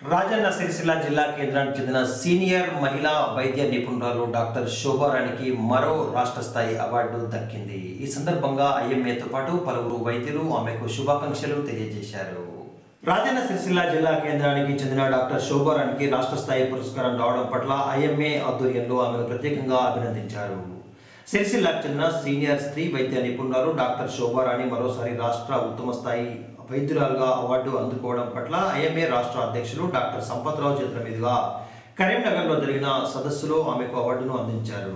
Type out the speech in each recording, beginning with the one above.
రాజన్న సిరిసిల్ల జిల్లా కేంద్రానికి చెందిన సీనియర్ మహిళా వైద్య నిపుణురాలు డాక్టర్ శోభారాణికి మరో రాష్ట్ర స్థాయి అవార్డు దక్కింది ఈ సందర్భంగా ఐఎంఏతో పాటు పలువురు వైద్యులు ఆమెకు శుభాకాంక్షలు తెలియజేశారు రాజన్న సిరిసిల్ల జిల్లా కేంద్రానికి చెందిన డాక్టర్ శోభారాణికి రాష్ట్ర స్థాయి పురస్కారం రావడం పట్ల ఐఎంఏ ఆధ్వర్యంలో ఆమెను ప్రత్యేకంగా అభినందించారు సిరిసిల్లాకు చెందిన సీనియర్ స్త్రీ వైద్య నిపుణురాలు డాక్టర్ శోభారాణి మరోసారి రాష్ట్ర ఉత్తమ స్థాయి వైద్యురాలుగా అవార్డు అందుకోవడం పట్ల ఐఎంఏ రాష్ట్ర అధ్యక్షులు డాక్టర్ సంపత్రావు చేతుల మీదుగా కరీంనగర్లో జరిగిన సదస్సులో ఆమెకు అవార్డును అందించారు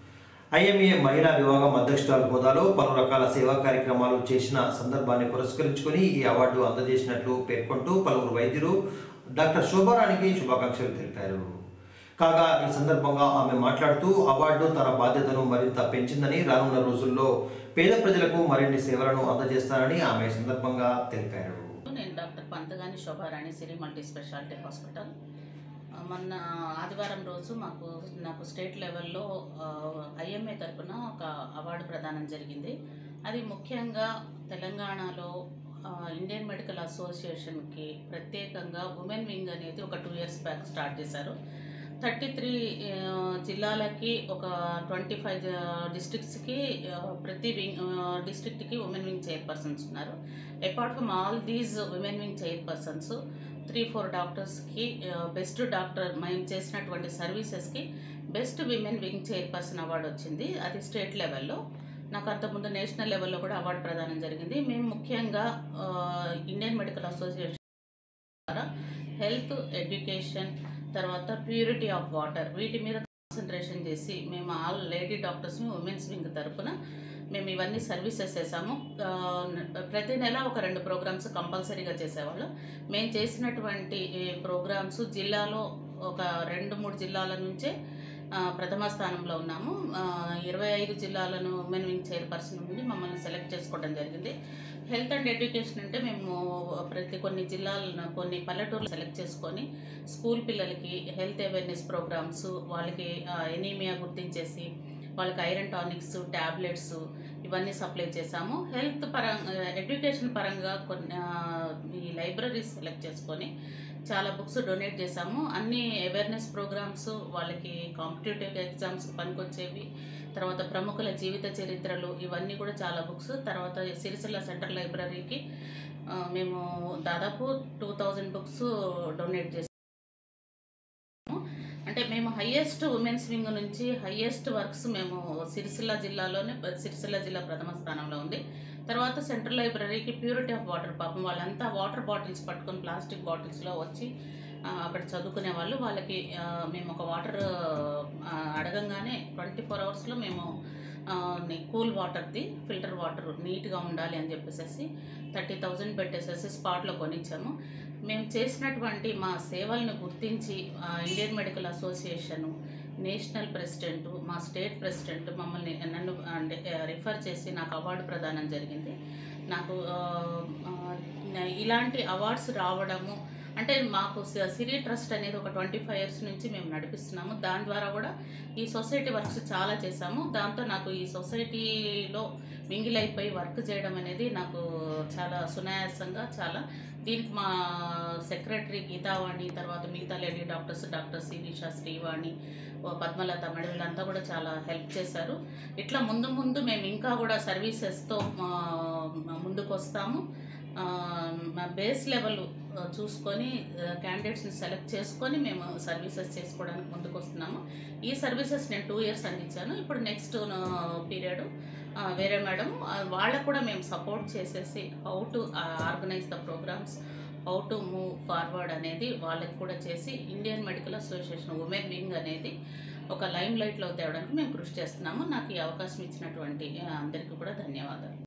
ఐఎంఏ మహిళా విభాగం అధ్యక్షురాలు హోదాలో పలు రకాల సేవా కార్యక్రమాలు చేసిన సందర్భాన్ని పురస్కరించుకొని ఈ అవార్డు అందజేసినట్లు పేర్కొంటూ పలువురు వైద్యులు డాక్టర్ శోభారానికి శుభాకాంక్షలు తెలిపారు కాగా ఈ సందర్భంగా ఆమె మాట్లాడుతూ అవార్డు తన బాధ్యతను మరింత పెంచిందని రానున్న రోజుల్లో పేద ప్రజలకు మరిన్ని సేవలను అందజేస్తానని ఆమె ఈ సందర్భంగా తెలిపారు నేను doctor Pantagani Shobharani Siri multi speciality hospital ఆ, మొన్న ఆదివారం రోజు మాకు నాకు స్టేట్ లెవెల్లో ఐఎంఏ తరపున ఒక అవార్డు ప్రదానం జరిగింది అది ముఖ్యంగా తెలంగాణలో ఆ, ఇండియన్ మెడికల్ అసోసియేషన్కి ప్రత్యేకంగా ఉమెన్ వింగ్ అనేది ఒక టూ ఇయర్స్ బ్యాక్ స్టార్ట్ చేశారు థర్టీ త్రీ జిల్లాలకి ఒక ట్వంటీ ఫైవ్ డిస్ట్రిక్ట్స్కి ప్రతి వింగ్ డిస్ట్రిక్ట్కి ఉమెన్ వింగ్ చైర్పర్సన్స్ ఉన్నారు apart from all these women wing chairpersons three four డాక్టర్స్కి బెస్ట్ డాక్టర్ మేము చేసినటువంటి సర్వీసెస్కి best women wing chairperson award వచ్చింది అది స్టేట్ లెవెల్లో నాకు అంతకుముందు నేషనల్ లెవెల్లో కూడా అవార్డు ప్రదానం జరిగింది మేము ముఖ్యంగా ఆ, ఇండియన్ మెడికల్ అసోసియేషన్ ద్వారా హెల్త్ ఎడ్యుకేషన్ తర్వాత ప్యూరిటీ ఆఫ్ వాటర్ వీటి మీద కాన్సన్ట్రేషన్ చేసి మేము ఆల్ లేడీ డాక్టర్స్ని ఉమెన్స్ వింగ్ తరపున మేము ఇవన్నీ సర్వీసెస్ చేసాము ఆ, ప్రతి నెల ఒక రెండు ప్రోగ్రామ్స్ కంపల్సరీగా చేసేవాళ్ళం మేము చేసినటువంటి ప్రోగ్రామ్స్ జిల్లాలో ఒక రెండు మూడు జిల్లాల నుంచే ఆ, ప్రథమ స్థానంలో ఉన్నాము ఆ, ఇరవై ఐదు జిల్లాలను ఉమెన్ వింగ్ చైర్పర్సన్ నుండి మమ్మల్ని సెలెక్ట్ చేసుకోవడం జరిగింది హెల్త్ అండ్ ఎడ్యుకేషన్ అంటే మేము ప్రతి కొన్ని జిల్లాలను కొన్ని పల్లెటూర్లు సెలెక్ట్ చేసుకొని స్కూల్ పిల్లలకి హెల్త్ అవేర్నెస్ ప్రోగ్రామ్స్ వాళ్ళకి ఎనీమియా గుర్తించేసి వాళ్ళకి ఐరన్ టానిక్స్ ట్యాబ్లెట్స్ ఇవన్నీ సప్లై చేశాము హెల్త్ పరంగా ఎడ్యుకేషన్ పరంగా కొన్ని ఆ, ఈ లైబ్రరీస్ సెలెక్ట్ చేసుకొని చాలా బుక్స్ డొనేట్ చేశాము అన్ని అవేర్నెస్ ప్రోగ్రామ్స్ వాళ్ళకి కాంపిటేటివ్ ఎగ్జామ్స్ పనికొచ్చేవి తర్వాత ప్రముఖుల జీవిత చరిత్రలు ఇవన్నీ కూడా చాలా బుక్స్ తర్వాత సిరిసిల్ల సెంట్రల్ లైబ్రరీకి ఆ, మేము దాదాపు టూ థౌజండ్ బుక్స్ డొనేట్ చేసాము అంటే మేము హయ్యెస్ట్ ఉమెన్స్ వింగ్ నుంచి హయ్యెస్ట్ వర్క్స్ మేము సిరిసిల్ల జిల్లాలోనే సిరిసిల్ల జిల్లా ప్రథమ స్థానంలో ఉంది తర్వాత సెంట్రల్ లైబ్రరీకి ప్యూరిటీ ఆఫ్ వాటర్ పాపం వాళ్ళంతా వాటర్ బాటిల్స్ పట్టుకొని ప్లాస్టిక్ బాటిల్స్లో వచ్చి ఆ, అక్కడ చదువుకునే వాళ్ళు వాళ్ళకి ఆ, మేము ఒక వాటర్ ఆ, అడగంగానే ట్వంటీ ఫోర్ అవర్స్లో మేము కూల్ వాటర్ది ఫిల్టర్ వాటర్ నీట్గా ఉండాలి అని చెప్పేసి థర్టీ థౌజండ్ పెట్టేసేసి స్పాట్లో కొనిచ్చాము మేము చేసినటువంటి మా సేవలను గుర్తించి ఆ, Indian medical association national president మా స్టేట్ ప్రెసిడెంట్ మమ్మల్ని నన్ను అంటే రిఫర్ చేసి నాకు అవార్డు ప్రదానం జరిగింది నాకు ఆ, ఆ, ఇలాంటి అవార్డ్స్ రావడము అంటే మాకు స- సిరి ట్రస్ట్ అనేది ఒక ట్వంటీ ఫైవ్ ఇయర్స్ నుంచి మేము నడిపిస్తున్నాము దాని ద్వారా కూడా ఈ సొసైటీ వర్క్స్ చాలా చేశాము దాంతో నాకు ఈ సొసైటీలో మింగిల్ అయిపోయి వర్క్ చేయడం అనేది నాకు చాలా సునాయాసంగా చాలా దీనికి మా సెక్రటరీ గీతావాణి తర్వాత మిగతా lady doctors doctor Sirisha Srivani ఓ పద్మలత మేడం వీళ్ళంతా కూడా చాలా హెల్ప్ చేశారు ఇట్లా ముందు ముందు మేము ఇంకా కూడా సర్వీసెస్తో ముందుకు వస్తాము ఆ, మా బేస్ లెవెల్ ఆ, చూసుకొని క్యాండిడేట్స్ని సెలెక్ట్ చేసుకొని మేము సర్వీసెస్ చేసుకోవడానికి ముందుకు వస్తున్నాము ఈ సర్వీసెస్ నేను టూ ఇయర్స్ అందించాను ఇప్పుడు నెక్స్ట్ పీరియడ్ వేరే మేడం ఆ, వాళ్ళకు కూడా మేము సపోర్ట్ చేసేసి how to organise the programmes how to move forward అనేది వాళ్ళకి కూడా చేసి Indian medical association women wing అనేది ఒక లైమ్ లైట్లో తేవడానికి మేము కృషి చేస్తున్నాము నాకు ఈ అవకాశం ఇచ్చినటువంటి ఆ, అందరికీ కూడా ధన్యవాదాలు